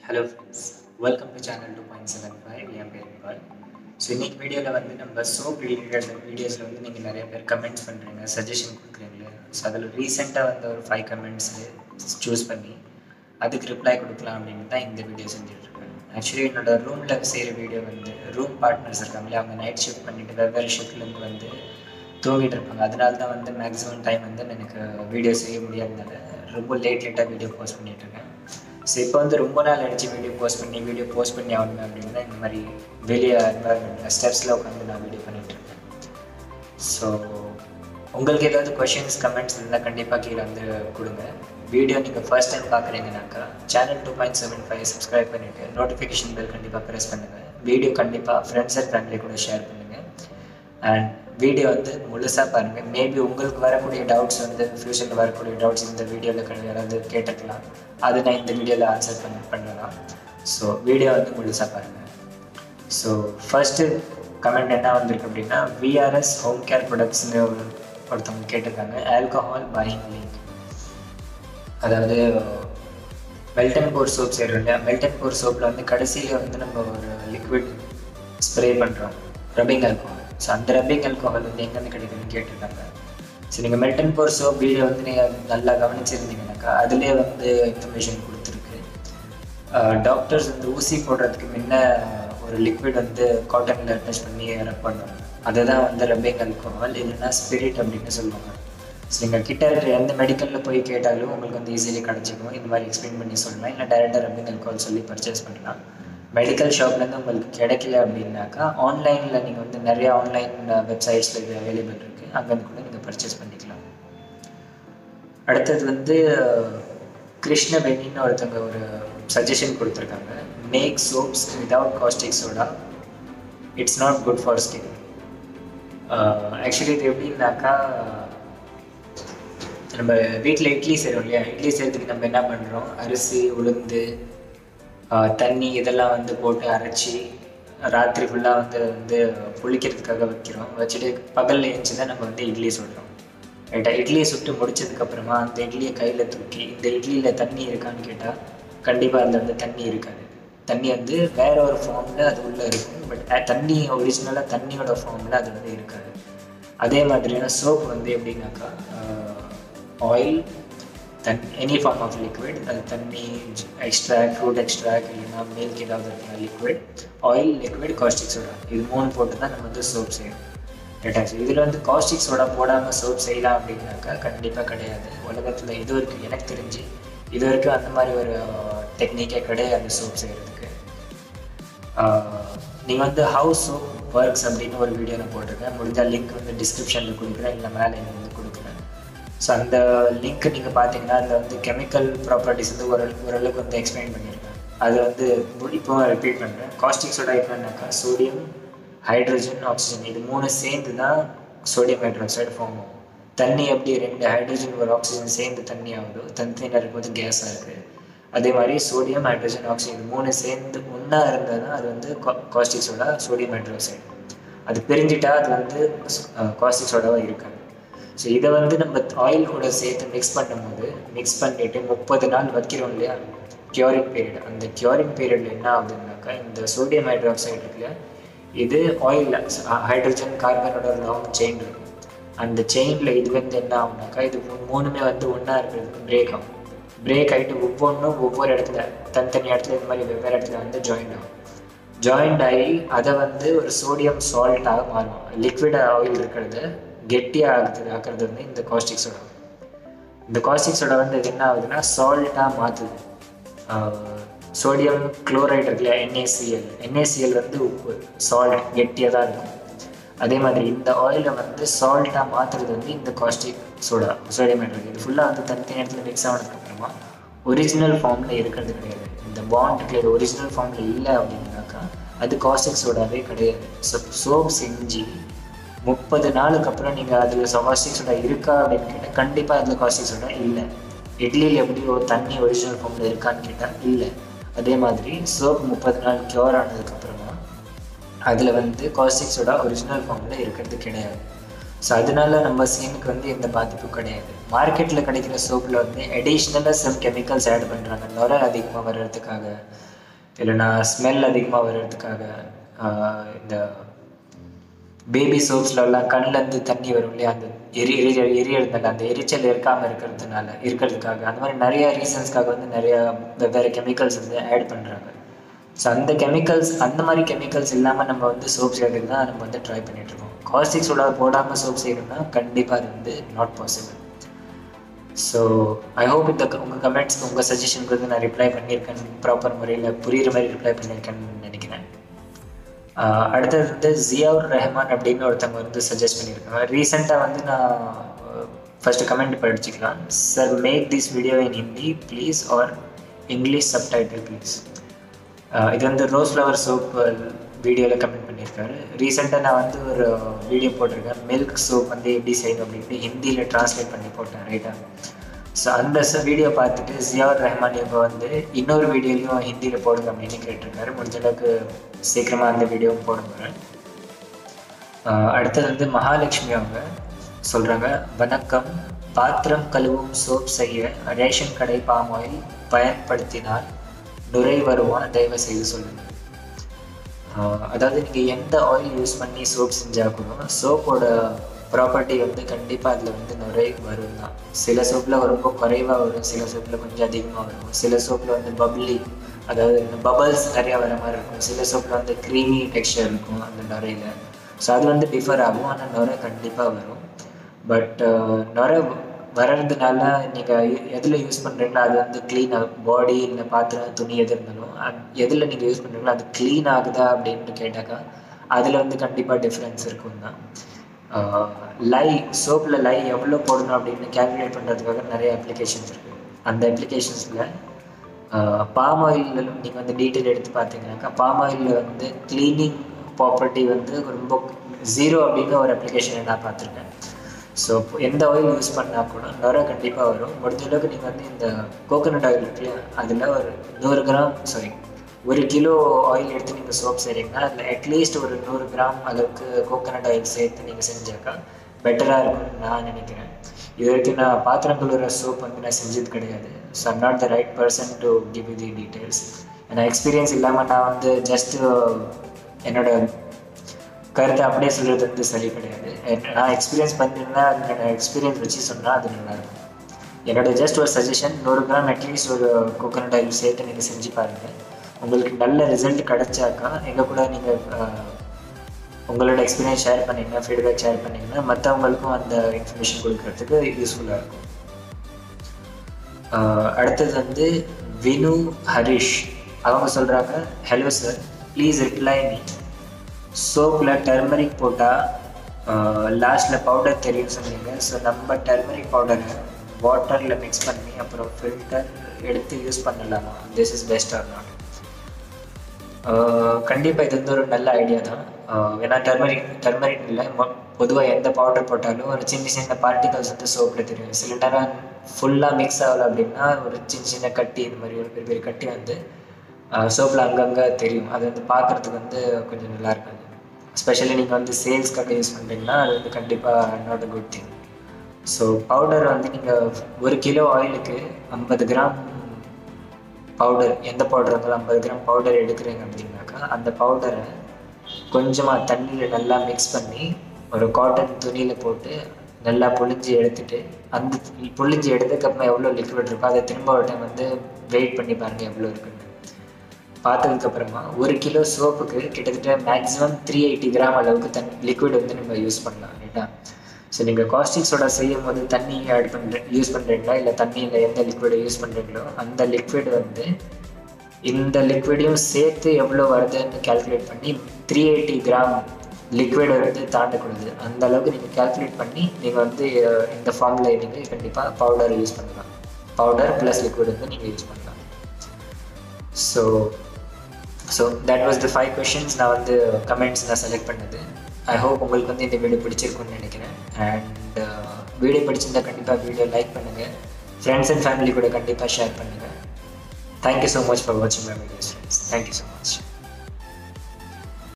hello friends welcome to channel two point seven five என் பேர் Paul so இன்னைக்கு வீடியோவில் வந்து நம்ம சோப் ரிலேட்டட் வீடியோஸில் வந்து நீங்கள் நிறைய பேர் கமெண்ட்ஸ் பண்ணுறீங்க சஜஷன் கொடுக்குறீங்களே ஸோ அதில் ரீசெண்டாக வந்து ஒரு ஃபைவ் கமெண்ட்ஸு சூஸ் பண்ணி அதுக்கு ரிப்ளை கொடுக்கலாம் அப்படின்னு தான் இந்த வீடியோ செஞ்சுட்ருக்கேன் ஆக்சுவலி என்னோட ரூமில் செய்கிற வீடியோ வந்து ரூம் பார்ட்னர்ஸ் இருக்காங்களே அவங்க நைட் ஷிஃப்ட் பண்ணிட்டு வெவ்வேறு ஷிஃப்ட்லேருந்து வந்து தூங்கிட்டு இருப்பாங்க அதனால தான் வந்து மேக்ஸிமம் டைம் வந்து எனக்கு வீடியோ செய்ய முடியாதனால ரொம்ப லேட் லேட்டாக வீடியோ போஸ்ட் பண்ணிகிட்ருக்கேன் ஸோ இப்போ வந்து ரொம்ப நாள் அடிச்சு வீடியோ போஸ்ட் பண்ணி வீடியோ போஸ்ட் பண்ணி ஆகணும் அப்படின்னா இந்த மாதிரி வெளியே என்வரன்மெண்ட் ஸ்டெப்ஸில் உட்காந்து நான் வீடியோ பண்ணிகிட்ருக்கேன் ஸோ உங்களுக்கு ஏதாவது கொஷின்ஸ் கமெண்ட்ஸ் இருந்தால் கண்டிப்பாக கீழே வந்து கொடுங்க வீடியோ நீங்கள் ஃபர்ஸ்ட் டைம் பார்க்குறீங்கனாக்கா channel two point seven five subscribe பண்ணிவிட்டு நோட்டிஃபிகேஷன் பெல் கண்டிப்பாக ப்ரெஸ் பண்ணுங்கள் வீடியோ கண்டிப்பாக ஃப்ரெண்ட்ஸ் அண்ட் ஃபேமிலி கூட ஷேர் பண்ணுங்கள் அண்ட் வீடியோ வந்து முழுசாக பாருங்கள் மேபி உங்களுக்கு வரக்கூடிய டவுட்ஸ் வந்து ஃப்யூச்சரில் வரக்கூடிய டவுட்ஸ் இந்த வீடியோவில் யாராவது கேட்டுக்கலாம் அது நான் இந்த வீடியோவில் ஆன்சர் பண்ண பண்ணலாம் ஸோ வீடியோ வந்து முழுசாக பாருங்கள் ஸோ ஃபர்ஸ்ட்டு கமெண்ட் என்ன வந்திருக்கு அப்படின்னா விஆர்எஸ் ஹோம் கேர் ப்ராடக்ட்ஸ்னு ஒரு ஒருத்தவங்க கேட்டிருக்காங்க ஆல்கஹால் பையிங் லிங்க் அதாவது மெல்டன் போர் சோப் செய்கிறோம் இல்லையா மெல்டன் போர் சோப்பில் வந்து கடைசியில் வந்து நம்ம ஒரு லிக்விட் ஸ்ப்ரே பண்ணுறோம் ரப்பிங் ஆல்கோஹால் ஸோ அந்த ரப்பிங் ஆல்கோஹால் வந்து எங்கேருந்து கிடைக்குதுன்னு கேட்டிருக்காங்க ஸோ நீங்கள் மெல்டன் போர் சோப் வீடியோ வந்து நீங்கள் நல்லா கவனிச்சிருந்தீங்கன்னாக்கா அதுலேயே வந்து இன்ஃபர்மேஷன் கொடுத்துருக்கு டாக்டர்ஸ் வந்து ஊசி போடுறதுக்கு முன்ன ஒரு லிக்விட் வந்து காட்டனில் அட்டாச் பண்ணி ரப் பண்ணும் அதுதான் வந்து ரப்பிங் ஆல்கோஹால் இல்லைன்னா ஸ்பிரிட் அப்படின்னு சொல்லுவாங்க ஸோ நீங்கள் கிட்ட இருக்கிற எந்த மெடிக்கலில் போய் கேட்டாலும் உங்களுக்கு வந்து ஈஸிலி கிடச்சிக்கும் இந்த மாதிரி எக்ஸ்பிளைன் பண்ணி சொல்லலாம் இல்லை டேரெக்டாக ரப்பிங் ஆல்கோஹால் சொல்லி பர்ச்சேஸ் பண்ணலாம் மெடிக்கல் ஷாப்லேருந்து உங்களுக்கு கிடைக்கல அப்படின்னாக்கா ஆன்லைனில் நீங்கள் வந்து நிறைய ஆன்லைன் வெப்சைட்ஸில் இது அவைலபிள் இருக்குது அங்கேருந்து கூட நீங்கள் பர்ச்சேஸ் பண்ணிக்கலாம் அடுத்தது வந்து கிருஷ்ணவேணின்னு ஒருத்தவங்க ஒரு சஜஷன் கொடுத்துருக்காங்க make soaps without caustic soda it's not good for skin actually இது எப்படின்னாக்கா நம்ம வீட்டில் இட்லி செய்கிறோம் இல்லையா இட்லி செய்கிறதுக்கு நம்ம என்ன பண்ணுறோம் அரிசி உளுந்து தண்ணி இதெல்லாம் வந்து போட்டு அரைச்சி ராத்திரி ஃபுல்லாக வந்து வந்து புளிக்கிறதுக்காக வைக்கிறோம் வச்சுட்டு பகலில் எழுந்து தான் நம்ம வந்து இட்லி சுடுறோம் ரைட்டா இட்லியை சுட்டு முடிச்சதுக்கப்புறமா அந்த இட்லியை கையில் தூக்கி இந்த இட்லியில் தண்ணி இருக்கான்னு கேட்டால் கண்டிப்பாக அதில் வந்து தண்ணி இருக்காது தண்ணி வந்து வேற ஒரு ஃபார்மில் அது உள்ளே இருக்கும் பட் தண்ணி ஒரிஜினலாக தண்ணியோட ஃபார்மில் அது வந்து இருக்காது அதே மாதிரியான சோப் வந்து எப்படின்னாக்கா ஆயில் தன் எனி ஃபார்ம் ஆஃப் லிக்விட் அது தண்ணி எக்ஸ்ட்ராக்ட் ஃப்ரூட் எக்ஸ்ட்ராக்ட் இல்லைன்னா மில்க் ஏதாவது இருக்கலாம் liquid oil liquid caustic soda இது மூணு போட்டு தான் நம்ம வந்து சோப் செய்யணும் ரைட்டாச்சு இதில் வந்து காஸ்டிக் சோடா போடாமல் சோப் செய்யலாம் அப்படின்னாக்கா கண்டிப்பாக கிடையாது உலகத்தில் இது வரைக்கும் எனக்கு தெரிஞ்சு இது வரைக்கும் அந்த மாதிரி ஒரு டெக்னிக்கே கிடையாது சோப் செய்கிறதுக்கு நீங்கள் வந்து ஹவுஸ் சோப் ஒர்க்ஸ் அப்படின்னு ஒரு வீடியோ நான் போட்டிருக்கேன் முடிஞ்சால் லிங்க் வந்து டிஸ்கிரிப்ஷனில் கொடுக்குறேன் இல்லை மேலே வந்து கொடுக்குறேன் ஸோ அந்த லிங்க் நீங்கள் பார்த்தீங்கன்னா அதில் வந்து கெமிக்கல் ப்ராப்பர்ட்டிஸ் வந்து ஒரு ஓரளவுக்கு வந்து எக்ஸ்பிளைன் பண்ணியிருக்கேன் அது வந்து இப்போ ரிப்பீட் பண்ணுறேன் காஸ்டிக் சோடா என்னன்னாக்கா சோடியம் ஹைட்ரஜன் ஆக்சிஜன் இது மூணு சேர்ந்து தான் சோடியம் ஹைட்ராக்சைடு ஃபார்ம் ஆகும் தண்ணி எப்படி ரெண்டு ஹைட்ரஜன் ஒரு ஆக்சிஜன் சேர்ந்து தண்ணி ஆகுதோ தனித்தனியாக இருக்கும்போது கேஸாக இருக்குது அதே மாதிரி சோடியம் ஹைட்ரஜன் ஆக்சிஜன் இது மூணு சேர்ந்து ஒன்றா இருந்தால் தான் அது வந்து காஸ்டிக் சோடா சோடியம் ஹைட்ராக்சைடு அது பிரிஞ்சிட்டா அது வந்து காஸ்டிக் சோடாவாக இருக்காது ஸோ இதை வந்து நம்ம ஆயில் கூட சேர்த்து மிக்ஸ் பண்ணும்போது மிக்ஸ் பண்ணிவிட்டு முப்பது நாள் வைக்கிறோம் இல்லையா கியூரிங் பீரியட் அந்த கியூரிங் பீரியடில் என்ன ஆகுதுன்னாக்கா இந்த சோடியம் ஹைட்ராக்சைடு இருக்குல்ல இது ஆயிலில் ஹைட்ரஜன் கார்பனோட லாங் செயின் இருக்கும் அந்த செயினில் இது வந்து என்ன ஆகுனாக்கா இது மூணுமே வந்து ஒன்றா இருக்கிறதுக்கு பிரேக் ஆகும் பிரேக் ஆகிட்டு ஒவ்வொன்றும் ஒவ்வொரு இடத்துல தனித்தனி இடத்துல இது மாதிரி வெவ்வேறு இடத்துல வந்து ஜாயின் ஆகும் ஜாயிண்ட் ஆகி அதை வந்து ஒரு சோடியம் சால்ட்டாக மாறும் லிக்விட் ஆயில் இருக்கிறது கெட்டியாக ஆகுது ஆக்குறது வந்து இந்த காஸ்டிக் சோடா இந்த காஸ்டிக் சோடா வந்து இது என்ன ஆகுதுன்னா சால்ட்டாக மாற்றுது சோடியம் குளோரைடு இருக்குல்ல என்ஏசிஎல் என்ஏசிஎல் வந்து உப்பு சால்ட் கெட்டியாக தான் இருக்கும் அதே மாதிரி இந்த ஆயிலை வந்து சால்ட்டாக மாற்றுறது வந்து இந்த காஸ்டிக் சோடா சோடியம் ஹைட்ரேட் இது ஃபுல்லாக வந்து தனித்தனி இடத்துல மிக்ஸ் ஆனதுக்கப்புறமா ஒரிஜினல் ஃபார்மில் இருக்கிறது கிடையாது இந்த பாண்ட் இருக்கிறது ஒரிஜினல் ஃபார்மில் இல்லை அப்படின்னாக்கா அது காஸ்டிக் சோடாவே கிடையாது ஸோ சோப் செஞ்சு முப்பது நாளுக்கு அப்புறம் நீங்கள் அதில் காஸ்டிக் சோடா இருக்கா அப்படின்னு கேட்டால் கண்டிப்பாக அதில் காஸ்டிக் சோடா இல்லை இட்லியில் எப்படி ஒரு தண்ணி ஒரிஜினல் ஃபார்மில் இருக்கான்னு கேட்டால் இல்லை அதே மாதிரி சோப் முப்பது நாள் க்யூர் ஆனதுக்கப்புறமா அதில் வந்து காஸ்டிக் சோடா ஒரிஜினல் ஃபார்மில் இருக்கிறது கிடையாது ஸோ அதனால நம்ம ஸ்கின்னுக்கு வந்து எந்த பாதிப்பும் கிடையாது மார்க்கெட்டில் கிடைக்கிற சோப்பில் வந்து அடிஷ்னலாக சம் கெமிக்கல்ஸ் ஆட் பண்ணுறாங்க நுர அதிகமாக வர்றதுக்காக இல்லைனா ஸ்மெல் அதிகமாக வர்றதுக்காக ஆஹ் இந்த பேபி சோப்ஸ்லலாம் கண்ணிலேருந்து தண்ணி வரும் இல்லையா அந்த எரி எரி எரியறதுனால அந்த எரிச்சல் இருக்காமல் இருக்கிறதுனால இருக்கிறதுக்காக அந்த மாதிரி நிறைய ரீசன்ஸ்க்காக வந்து நிறைய வெவ்வேறு கெமிக்கல்ஸ் வந்து ஆட் பண்ணுறாங்க ஸோ அந்த கெமிக்கல்ஸ் அந்த மாதிரி கெமிக்கல்ஸ் இல்லாமல் நம்ம வந்து சோப் செய்யறதுக்கு தான் நம்ம வந்து ட்ரை பண்ணிகிட்ருக்கோம் காஸ்டிக் சோடா போடாமல் சோப் செய்யணும்னா கண்டிப்பாக அது வந்து not possible so I hope இந்த உங்கள் கமெண்ட்ஸ்க்கு உங்கள் சஜஷனுக்கு வந்து நான் ரிப்ளை பண்ணியிருக்கேன் ப்ராப்பர் முறையில் புரியுற மாதிரி ரிப்ளை பண்ணியிருக்கேன்னு நினைக்கிறேன் ஆஹ் அடுத்தது வந்து ஜியாவுர் ரஹ்மான் அப்படின்னு ஒருத்தவங்க வந்து சஜஸ்ட் பண்ணியிருக்காங்க ரீசெண்டாக வந்து நான் ஃபஸ்ட்டு கமெண்ட் படிச்சுக்கலாம் sir make this video in Hindi please or English subtitle please இது வந்து ரோஸ் ஃப்ளவர் சோப் வீடியோவில் கமெண்ட் பண்ணியிருக்காரு ரீசெண்டாக நான் வந்து ஒரு வீடியோ போட்டிருக்கேன் மில்க் சோப் வந்து எப்படி செய்யணும் அப்படின்ட்டு ஹிந்தியில் ட்ரான்ஸ்லேட் பண்ணி போட்டேன் ரைட்டாக ஸோ அந்த வீடியோ பார்த்துட்டு ஜியாவுர் ரஹ்மான் இப்போ வந்து இன்னொரு வீடியோலையும் ஹிந்தியில் போடுங்க அப்படின்னு கேட்டிருக்காரு முடிஞ்ச அளவுக்கு சீக்கிரமாக அந்த வீடியோவும் போடுங்க ஆஹ் அடுத்தது வந்து மகாலட்சுமி அவங்க சொல்கிறாங்க வணக்கம் பாத்திரம் கழுவும் சோப் செய்ய ரேஷன் கடை பாம் ஆயில் பயன்படுத்தினால் நுரை வருமா தயவு செய்து சொல்லுங்கள் ஆஹ் அதாவது நீங்கள் எந்த ஆயில் யூஸ் பண்ணி சோப் செஞ்சால் கூட சோப்போட ப்ராப்பர்ட்டி வந்து கண்டிப்பாக அதில் வந்து நுரை வரும் தான் சில சோப்பில் ரொம்ப குறைவாக வரும் சில சோப்பில் கொஞ்சம் அதிகமாக வரும் சில சோப்பில் வந்து பப்ளி அதாவது இந்த பபல்ஸ் நிறையா வர மாதிரி இருக்கும் சில சோப்பில் வந்து க்ரீமி டெக்ஸ்டர் இருக்கும் அந்த நுரையில் ஸோ அது வந்து டிஃபர் ஆகும் ஆனால் நுரை கண்டிப்பாக வரும் பட் நுரை வர்றதுனால நீங்கள் எதில் யூஸ் பண்ணுறீங்களோ அது வந்து க்ளீன் ஆகும் பாடி இல்லை பாத்திரம் துணி எது இருந்தாலும் அது எதில் நீங்கள் யூஸ் பண்ணுறீங்களோ அது க்ளீன் ஆகுதா அப்படின்ட்டு கேட்டாக்கா அதில் வந்து கண்டிப்பாக டிஃப்ரென்ஸ் இருக்கும் தான் லை சோப்பில் லை எவ்வளோ போடணும் அப்படின்னு கேல்குலேட் பண்ணுறதுக்காக நிறைய அப்ளிகேஷன்ஸ் இருக்குது அந்த அப்ளிகேஷன்ஸில் பாம் ஆயில் நீங்கள் வந்து டீட்டெயில் எடுத்து பார்த்தீங்கன்னாக்கா பாம் ஆயிலில் வந்து க்ளீனிங் ப்ராப்பர்ட்டி வந்து ரொம்ப ஜீரோ அப்படின்னு ஒரு அப்ளிகேஷனை நான் பார்த்துருக்கேன் ஸோ எந்த ஆயில் யூஸ் பண்ணால் கூட நுரை கண்டிப்பாக வரும் முடிஞ்ச அளவுக்கு நீங்கள் வந்து இந்த கோகோனட் ஆயில் இருக்கு இல்லையா அதில் ஒரு நூறு கிராம் சாரி ஒரு கிலோ ஆயில் எடுத்து நீங்கள் சோப் செய்கிறீங்கன்னா அதில் அட்லீஸ்ட் ஒரு நூறு கிராம் அளவுக்கு கோகோனட் ஆயில் சேர்த்து நீங்கள் செஞ்சாக்கா பெட்டராக இருக்கும்னு நான் நினைக்கிறேன் இது வரைக்கும் நான் பாத்திரம் கழுவுற சோப் வந்து நான் செஞ்சது கிடையாது so I'm not the right person to give you the details ஏன்னா எக்ஸ்பீரியன்ஸ் இல்லாமல் நான் வந்து ஜஸ்ட்டு என்னோட கருத்தை அப்படியே சொல்கிறது வந்து சரி கிடையாது நான் எக்ஸ்பீரியன்ஸ் பண்ணியிருந்தா என்னோட எக்ஸ்பீரியன்ஸ் வச்சு சொன்னால் அது நல்லாயிருக்கும் என்னோட ஜஸ்ட் ஒரு சஜஷன் நூறு கிராம் அட்லீஸ்ட் ஒரு கோகோனட் ஆயில் சேர்த்து நீங்கள் செஞ்சு பாருங்கள் உங்களுக்கு நல்ல ரிசல்ட் கிடைச்சாக்கா எங்கள் கூட நீங்கள் உங்களோட எக்ஸ்பீரியன்ஸ் ஷேர் பண்ணிங்கன்னா ஃபீட்பேக் ஷேர் பண்ணிங்கன்னா மற்றவங்களுக்கும் அந்த இன்ஃபர்மேஷன் கொடுக்கறதுக்கு யூஸ்ஃபுல்லாக இருக்கும் அடுத்தது வந்து வினு ஹரிஷ் அவங்க சொல்கிறாங்க hello sir please reply me சோப்பில் டர்மரிக் போட்டால் லாஸ்ட்டில் பவுடர் தெரியும் சொன்னீங்க ஸோ நம்ம டர்மரிக் பவுடரை வாட்டரில் மிக்ஸ் பண்ணி அப்புறம் ஃபில்டர் எடுத்து யூஸ் பண்ணலாமா this is best or not கண்டிப்பாக இது வந்து ஒரு நல்ல ஐடியா தான் ஏன்னா டர்மரிக் டர்மரிக் இல்லை பொதுவாக எந்த பவுடர் போட்டாலும் ஒரு சின்ன சின்ன பார்ட்டிகல்ஸ் வந்து சோப்பில் தெரியும் சில நேரம் ஃபுல்லாக மிக்ஸ் ஆகலை அப்படின்னா ஒரு சின்ன சின்ன கட்டி இந்த மாதிரி ஒரு பெரிய பெரிய கட்டி வந்து சோப்பில் அங்கங்கே தெரியும் அது வந்து பார்க்குறதுக்கு வந்து கொஞ்சம் நல்லா இருக்காது ஸ்பெஷலி நீங்கள் வந்து சேல்ஸ்க்காக யூஸ் பண்ணுறீங்கன்னா அது வந்து கண்டிப்பாக not a good thing so powder வந்து நீங்கள் ஒரு கிலோ ஆயிலுக்கு ஐம்பது கிராம் பவுடர் எந்த பவுடர் இருந்தாலும் ஐம்பது கிராம் பவுடர் எடுக்கிறீங்க அப்படின்னாக்கா அந்த பவுடரை கொஞ்சமாக தண்ணியில் நல்லா மிக்ஸ் பண்ணி ஒரு காட்டன் துணியில் போட்டு நல்லா புழிஞ்சு எடுத்துட்டு அந்த புழிஞ்சு எடுத்ததுக்கப்புறம் எவ்வளோ லிக்விட் இருக்கோ அதை திரும்ப ஒரு டைம் வந்து வெயிட் பண்ணி பாருங்கள் எவ்வளோ இருக்குன்னு பார்த்ததுக்கப்புறமா ஒரு கிலோ சோப்புக்கு கிட்டத்தட்ட மேக்ஸிமம் த்ரீ எயிட்டி கிராம் அளவுக்கு தண்ணி லிக்விட் வந்து நம்ம யூஸ் பண்ணலாம் ரைட்டா ஸோ நீங்கள் காஸ்டிக் சோடா செய்யும் போது தண்ணி ஆட் பண்ணுற யூஸ் பண்ணுறீங்களா இல்லை தண்ணியில் எந்த லிக்விடை யூஸ் பண்ணுறீங்களோ அந்த லிக்விட் வந்து இந்த லிக்விடையும் சேர்த்து எவ்வளோ வருதுன்னு கேல்குலேட் பண்ணி த்ரீ எயிட்டி கிராம் லிக்விடை வந்து தாண்டக்கூடாது அந்த அளவுக்கு நீங்கள் கேல்குலேட் பண்ணி நீங்கள் வந்து இந்த ஃபார்மில் நீங்கள் கண்டிப்பாக பவுடர் யூஸ் பண்ணலாம் பவுடர் ப்ளஸ் லிக்விட் வந்து நீங்கள் யூஸ் பண்ணலாம் so so that was the five questions நான் வந்து கமெண்ட்ஸ் நான் செலக்ட் பண்ணது ஐ ஹோப் உங்களுக்கு வந்து இந்த வீடியோ பிடிச்சிருக்குன்னு நினைக்கிறேன் அண்ட் வீடியோ பிடிச்சிருந்தா கண்டிப்பாக வீடியோ லைக் பண்ணுங்கள் ஃப்ரெண்ட்ஸ் அண்ட் ஃபேமிலி கூட கண்டிப்பாக ஷேர் பண்ணுங்கள் தேங்க்யூ ஸோ மச் ஃபார் வாட்சிங் my videos friends thank you so much